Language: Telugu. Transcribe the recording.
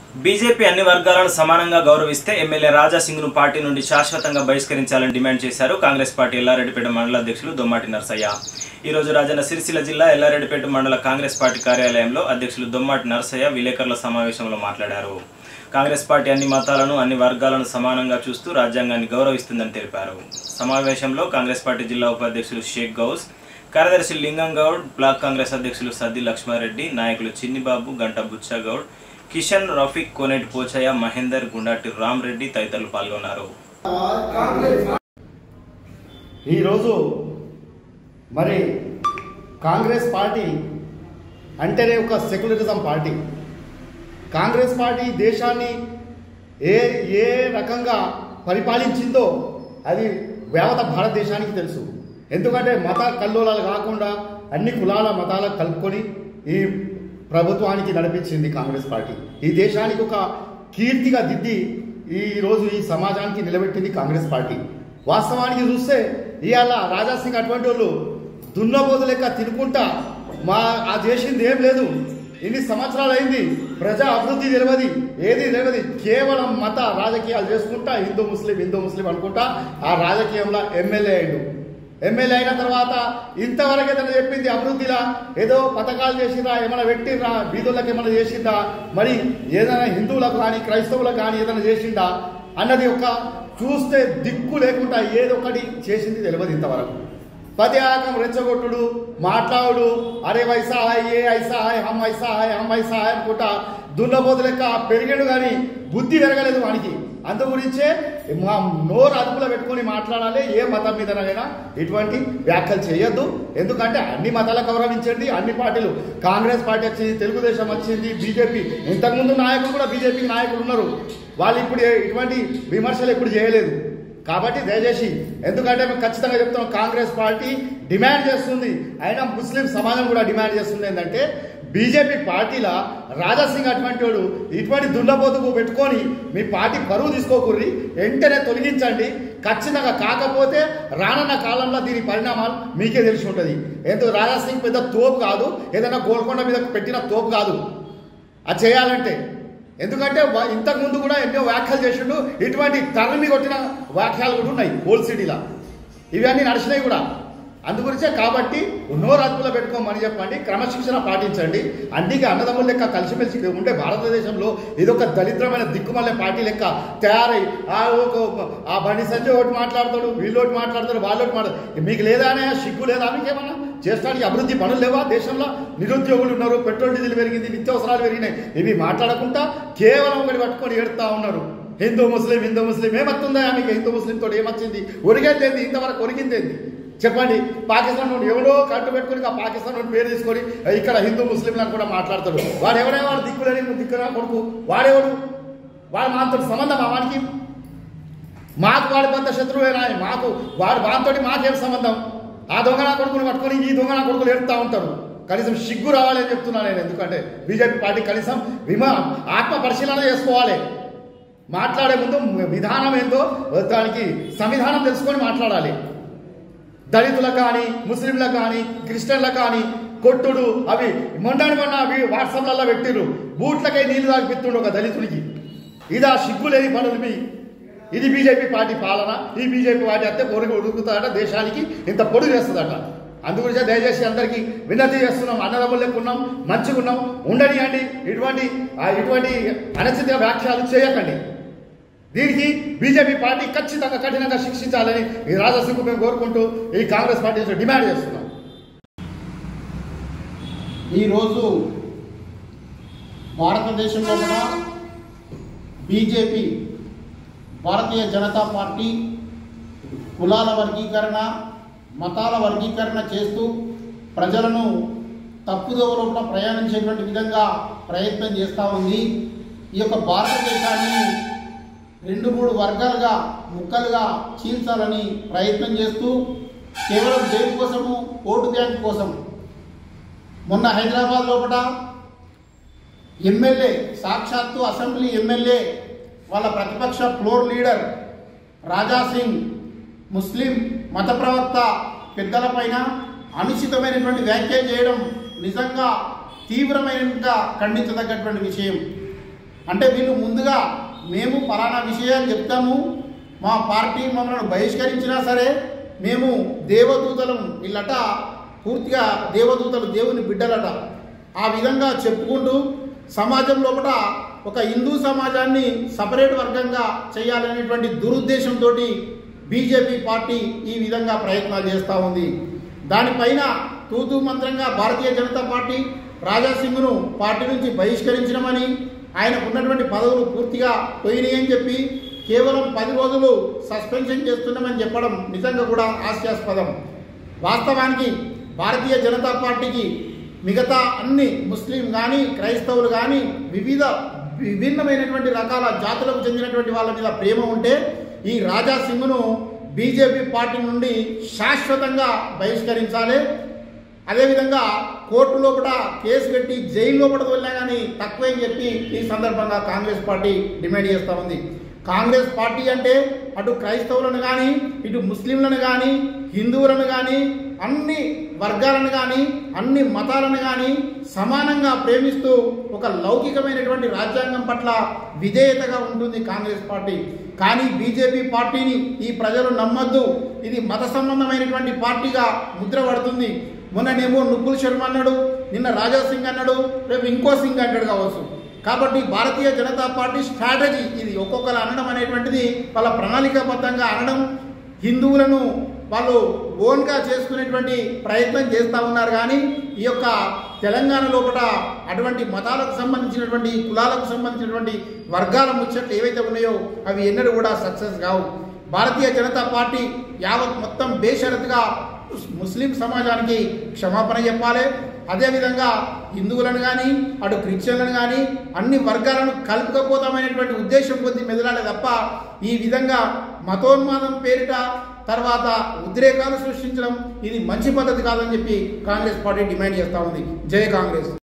బీజేపీ అన్ని వర్గాలను సమానంగా గౌరవిస్తే ఎమ్మెల్యే రాజా సింగ్ ను పార్టీ నుండి శాశ్వతంగా బహిష్కరించాలని డిమాండ్ చేశారు కాంగ్రెస్ పార్టీ ఎల్లారెడ్డిపేట మండల అధ్యక్షులు దొమ్మాటి నర్సయ్య ఈ రోజు రాజన్న సిరిసిల్ల జిల్లా ఎల్లారెడ్డిపేట మండల కాంగ్రెస్ పార్టీ కార్యాలయంలో అధ్యక్షులు దొమ్మాటి నర్సయ్య విలేకరుల సమావేశంలో మాట్లాడారు కాంగ్రెస్ పార్టీ అన్ని మతాలను అన్ని వర్గాలను సమానంగా చూస్తూ రాజ్యాంగాన్ని గౌరవిస్తుందని తెలిపారు సమావేశంలో కాంగ్రెస్ పార్టీ జిల్లా ఉపాధ్యక్షులు షేక్ గౌస్ కార్యదర్శి లింగం గౌడ్ బ్లాక్ కాంగ్రెస్ అధ్యక్షులు సద్ది లక్ష్మారెడ్డి నాయకులు చిన్నిబాబు గంట బుచ్చగౌడ్ కిషన్ రఫీక్ కోనేటి పోచయ్య మహేందర్ గుండాటి రామ్ రెడ్డి తదితరులు పాల్గొన్నారు ఈరోజు మరి కాంగ్రెస్ పార్టీ అంటేనే ఒక సెక్యులరిజం పార్టీ కాంగ్రెస్ పార్టీ దేశాన్ని ఏ ఏ రకంగా పరిపాలించిందో అది యావత భారతదేశానికి తెలుసు ఎందుకంటే మత కల్లోలాలు కాకుండా అన్ని కులాల మతాలకు కలుపుకొని ఈ ప్రభుత్వానికి నడిపించింది కాంగ్రెస్ పార్టీ ఈ దేశానికి ఒక కీర్తిగా దిద్ది ఈ రోజు ఈ సమాజానికి నిలబెట్టింది కాంగ్రెస్ పార్టీ వాస్తవానికి చూస్తే ఇవాళ రాజా సింగ్ అటువంటి వాళ్ళు దున్నపోతు లెక్క తినుకుంటా మా ఆ చేసింది ఏం లేదు ఇన్ని సంవత్సరాలు అయింది ప్రజా అభివృద్ధి తెలియదు ఏది తెలియదు కేవలం మత రాజకీయాలు చేసుకుంటా హిందూ ముస్లిం హిందూ ముస్లిం అనుకుంటా ఆ రాజకీయంలో ఎమ్మెల్యే అయ్యిండు ఎమ్మెల్యే అయిన తర్వాత ఇంతవరకు ఏదైనా చెప్పింది అభివృద్ధిలా ఏదో పథకాలు చేసిందా ఏమైనా పెట్టిందా బీదులకు ఏమైనా చేసిందా మరి ఏదైనా హిందువులకు కానీ క్రైస్తవులకు కానీ ఏదైనా చేసిందా అన్నది ఒక చూస్తే దిక్కు లేకుండా ఏదో ఒకటి చేసింది తెలియదు ఇంతవరకు పది ఆకం రెచ్చగొట్టుడు మాట్లాడు అరే వైసా హాయ్ ఏ ఐసా హాయ్ హమ్ ఐసా హాయ్ హమ్ ఐసా హాయ్ అనుకుంటా దున్నపోతు లెక్క పెరిగాడు కానీ బుద్ధి పెరగలేదు వానికి అందు గురించే మా నోరు అదుపులో పెట్టుకొని మాట్లాడాలి ఏ మతం మీదనైనా ఇటువంటి వ్యాఖ్యలు చేయొద్దు ఎందుకంటే అన్ని మతాలకు గౌరవించండి అన్ని పార్టీలు కాంగ్రెస్ పార్టీ వచ్చింది తెలుగుదేశం వచ్చింది బీజేపీ ఇంతకుముందు నాయకులు కూడా బీజేపీ నాయకులు ఉన్నారు వాళ్ళు ఇప్పుడు ఏ- ఇటువంటి విమర్శలు ఎప్పుడు చేయలేదు కాబట్టి దయచేసి ఎందుకంటే మేము ఖచ్చితంగా చెప్తున్నాం కాంగ్రెస్ పార్టీ డిమాండ్ చేస్తుంది అయినా ముస్లిం సమాజం కూడా డిమాండ్ చేస్తుంది ఏంటంటే బీజేపీ పార్టీల రాజాసింగ్ అటువంటి వాడు ఇటువంటి దున్నపోతుకు పెట్టుకొని మీ పార్టీ పరువు తీసుకోకూర్రి వెంటనే తొలగించండి ఖచ్చితంగా కాకపోతే రానున్న కాలంలో దీని పరిణామాలు మీకే తెలిసి ఉంటుంది ఎందుకు రాజాసింగ్ పెద్ద తోపు కాదు ఏదైనా గోల్కొండ మీద పెట్టిన తోపు కాదు అది చేయాలంటే ఎందుకంటే వా- ఇంతకు ముందు కూడా ఎన్నో వ్యాఖ్యలు చేసిండు ఇటువంటి తరిమి కొట్టిన వ్యాఖ్యలు కూడా ఉన్నాయి ఓల్డ్ సిటీలో ఇవన్నీ నడిచినాయి కూడా అందుగురించే కాబట్టి నోరు అదుపులో పెట్టుకోమని చెప్పండి క్రమశిక్షణ పాటించండి అందుకే అన్నదమ్ముల లెక్క కలిసిమెలిసి ఉండే భారతదేశంలో ఇదొక దరిద్రమైన దిక్కుమల్లే పార్టీ లెక్క తయారై ఆ ఒక- ఆ బండి సంజయ్ ఒకటి మాట్లాడతాడు వీళ్ళు ఒకటి మాట్లాడతాడు వాళ్ళు ఒకటి మాట్లాడతాడు మీకు లేదా అనే సిగ్గు లేదా మీకేమన్నా చేస్తానికి అభివృద్ధి పనులు లేవా దేశంలో నిరుద్యోగులు ఉన్నారు పెట్రోల్ డీజిల్ పెరిగింది నిత్యావసరాలు పెరిగినాయి ఇవి మాట్లాడకుండా కేవలం ఒకటి పట్టుకొని ఏడుతా ఉన్నారు హిందూ ముస్లిం హిందూ ముస్లిం ఏమత్తుందా మీకు హిందూ ముస్లిం తోటి ఏమొచ్చింది ఒరిగేది ఇంతవరకు ఒరిగిందేంది చెప్పండి పాకిస్తాన్ నుండి ఎవడో కట్టు పెట్టుకుని ఆ పాకిస్తాన్ నుండి పేరు తీసుకొని ఇక్కడ హిందూ ముస్లింలను కూడా మాట్లాడతాడు వాడు ఎవడే వాడు దిక్కులేని దిక్కురా కొడుకు వాడెవడు వాడు మాతో సంబంధం వానికి మాకు వాడి పెద్ద శత్రువేనా మాకు వాడు వాడితోటి మాకేం సంబంధం ఆ దొంగ నా కొడుకుని పట్టుకొని ఈ దొంగ నా కొడుకులు ఎడుతూ ఉంటారు కనీసం సిగ్గు రావాలని చెప్తున్నాను నేను ఎందుకంటే బీజేపీ పార్టీ కనీసం విమా ఆత్మ పరిశీలన చేసుకోవాలి మాట్లాడే ముందు విధానం ఏందో దానికి సంవిధానం తెలుసుకొని మాట్లాడాలి దళితులకు కానీ ముస్లింలకు కానీ క్రిస్టియన్లకు కానీ కొట్టుడు అవి మొండని మొన్న అవి వాట్సాప్లలో పెట్టిరు బూట్లకై నీళ్లు తాగిపిస్తుండు ఒక దళితుడికి ఇదా సిగ్గు లేని పనులు మీ ఇది బీజేపీ పార్టీ పాలన ఈ బీజేపీ పార్టీ అయితే పొరుగు ఉడుకుతాడట దేశానికి ఇంత పొడుగు చేస్తుందట అందుగురించే దయచేసి అందరికీ వినతి చేస్తున్నాం అన్నదమ్ములు లెక్కున్నాం మంచిగున్నాం ఉండనియండి ఇటువంటి ఆ, ఇటువంటి అనచిత వ్యాఖ్యలు చేయకండి దీనికి బీజేపీ పార్టీ ఖచ్చితంగా కఠినంగా శిక్షించాలని ఈ రాజసింగ్ మేము కోరుకుంటూ ఈ కాంగ్రెస్ పార్టీ నుంచి డిమాండ్ చేస్తున్నాం ఈరోజు భారతదేశంలో కూడా బీజేపీ భారతీయ జనతా పార్టీ కులాల వర్గీకరణ మతాల వర్గీకరణ చేస్తూ ప్రజలను తప్పుదోవలో కూడా ప్రయాణించేటువంటి విధంగా ప్రయత్నం చేస్తూ ఉంది ఈ యొక్క భారతదేశాన్ని రెండు మూడు వర్గాలుగా ముక్కలుగా చీల్చాలని ప్రయత్నం చేస్తూ కేవలం దేని కోసము ఓటు బ్యాంక్ కోసం మొన్న హైదరాబాద్ లోపల ఎమ్మెల్యే సాక్షాత్తు అసెంబ్లీ ఎమ్మెల్యే వాళ్ళ ప్రతిపక్ష ఫ్లోర్ లీడర్ రాజా సింగ్ ముస్లిం మత ప్రవక్త పెద్దలపైన అనుచితమైనటువంటి వ్యాఖ్యలు చేయడం నిజంగా తీవ్రమైనగా ఖండించదగ్గటువంటి విషయం అంటే వీళ్ళు ముందుగా మేము ఫలానా విషయాలు చెప్తాము మా పార్టీ మమ్మల్ని బహిష్కరించినా సరే మేము దేవదూతలం వీళ్ళట పూర్తిగా దేవదూతలు దేవుని బిడ్డలట ఆ విధంగా చెప్పుకుంటూ సమాజం లోపల ఒక హిందూ సమాజాన్ని సపరేట్ వర్గంగా చేయాలనేటువంటి దురుద్దేశంతో బీజేపీ పార్టీ ఈ విధంగా ప్రయత్నాలు చేస్తూ ఉంది దానిపైన తూతూ మంత్రంగా భారతీయ జనతా పార్టీ రాజాసింగ్ను పార్టీ నుంచి బహిష్కరించడమని ఆయనకు ఉన్నటువంటి పదవులు పూర్తిగా పోయినాయి అని చెప్పి కేవలం పది రోజులు సస్పెన్షన్ చేస్తున్నామని చెప్పడం నిజంగా కూడా హాస్యాస్పదం వాస్తవానికి భారతీయ జనతా పార్టీకి మిగతా అన్ని ముస్లిం కానీ క్రైస్తవులు కానీ వివిధ విభిన్నమైనటువంటి రకాల జాతులకు చెందినటువంటి వాళ్ళ మీద ప్రేమ ఉంటే ఈ రాజా సింగ్ను బీజేపీ పార్టీ నుండి శాశ్వతంగా బహిష్కరించాలి అదేవిధంగా కోర్టు లోపల కేసు పెట్టి జైలు లోపల వెళ్ళినా కానీ తక్కువే అని చెప్పి ఈ సందర్భంగా కాంగ్రెస్ పార్టీ డిమాండ్ చేస్తూ ఉంది కాంగ్రెస్ పార్టీ అంటే అటు క్రైస్తవులను కానీ ఇటు ముస్లింలను కానీ హిందువులను కానీ అన్ని వర్గాలను కానీ అన్ని మతాలను కానీ సమానంగా ప్రేమిస్తూ ఒక లౌకికమైనటువంటి రాజ్యాంగం పట్ల విధేయతగా ఉంటుంది కాంగ్రెస్ పార్టీ కానీ బీజేపీ పార్టీని ఈ ప్రజలు నమ్మొద్దు ఇది మత సంబంధమైనటువంటి పార్టీగా ముద్ర పడుతుంది మొన్ననేమో నుబ్బుల్ శర్మ అన్నాడు నిన్న రాజా సింగ్ అన్నాడు రేపు ఇంకో సింగ్ అంటాడు కావచ్చు కాబట్టి భారతీయ జనతా పార్టీ స్ట్రాటజీ ఇది ఒక్కొక్కరు అనడం అనేటువంటిది వాళ్ళ ప్రణాళికాబద్ధంగా అనడం హిందువులను వాళ్ళు ఓన్గా చేసుకునేటువంటి ప్రయత్నం చేస్తూ ఉన్నారు కానీ ఈ యొక్క తెలంగాణ లోపల అటువంటి మతాలకు సంబంధించినటువంటి కులాలకు సంబంధించినటువంటి వర్గాల ముచ్చట్లు ఏవైతే ఉన్నాయో అవి ఎన్నడూ కూడా సక్సెస్ కావు భారతీయ జనతా పార్టీ యావత్ మొత్తం బేషరతుగా ముస్లిం సమాజానికి క్షమాపణ చెప్పాలి అదేవిధంగా హిందువులను కానీ అటు క్రిస్టియన్లను కానీ అన్ని వర్గాలను కలుపుకపోతామనేటువంటి ఉద్దేశం కొద్ది మెదలాలి తప్ప ఈ విధంగా మతోన్మాదం పేరిట తర్వాత ఉద్రేకాలు సృష్టించడం ఇది మంచి పద్ధతి కాదని చెప్పి కాంగ్రెస్ పార్టీ డిమాండ్ చేస్తూ ఉంది జై కాంగ్రెస్